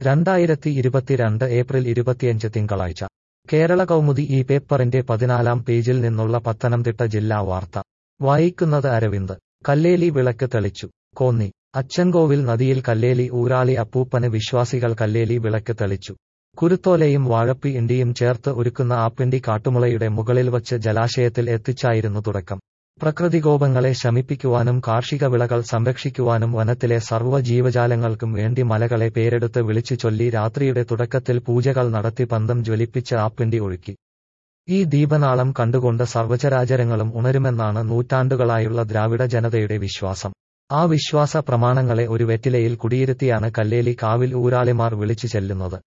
രണ്ടായിരത്തി ഇരുപത്തിരണ്ട് ഏപ്രിൽ ഇരുപത്തിയഞ്ച് തിങ്കളാഴ്ച കേരള കൗമുദി ഈ പേപ്പറിന്റെ പതിനാലാം പേജിൽ നിന്നുള്ള പത്തനംതിട്ട ജില്ലാ വാർത്ത വായിക്കുന്നത് അരവിന്ദ് കല്ലേലി വിളക്ക് തെളിച്ചു കോന്നി അച്ചൻകോവിൽ നദിയിൽ കല്ലേലി ഊരാളി അപ്പൂപ്പന് വിശ്വാസികൾ കല്ലേലി വിളക്ക് തെളിച്ചു കുരുത്തോലയും വാഴപ്പി ഇണ്ടിയും ചേർത്ത് ഒരുക്കുന്ന ആപ്പിണ്ടി കാട്ടുമുളയുടെ മുകളിൽ വച്ച് ജലാശയത്തിൽ എത്തിച്ചായിരുന്നു തുടക്കം പ്രകൃതികോപങ്ങളെ ശമിപ്പിക്കുവാനും കാർഷിക വിളകൾ സംരക്ഷിക്കുവാനും വനത്തിലെ സർവ്വ ജീവജാലങ്ങൾക്കും വേണ്ടി മലകളെ പേരെടുത്ത് വിളിച്ചു ചൊല്ലി രാത്രിയുടെ തുടക്കത്തിൽ പൂജകൾ നടത്തി പന്തം ജ്വലിപ്പിച്ച് ആപ്പിണ്ടി ഒഴുക്കി ഈ ദീപനാളം കണ്ടുകൊണ്ട് സർവചരാചരങ്ങളും ഉണരുമെന്നാണ് നൂറ്റാണ്ടുകളായുള്ള ദ്രാവിഡ ജനതയുടെ വിശ്വാസം ആ വിശ്വാസ പ്രമാണങ്ങളെ ഒരു വെറ്റിലയിൽ കുടിയിരുത്തിയാണ് കല്ലേലി കാവിൽ ഊരാളിമാർ വിളിച്ചു ചെല്ലുന്നത്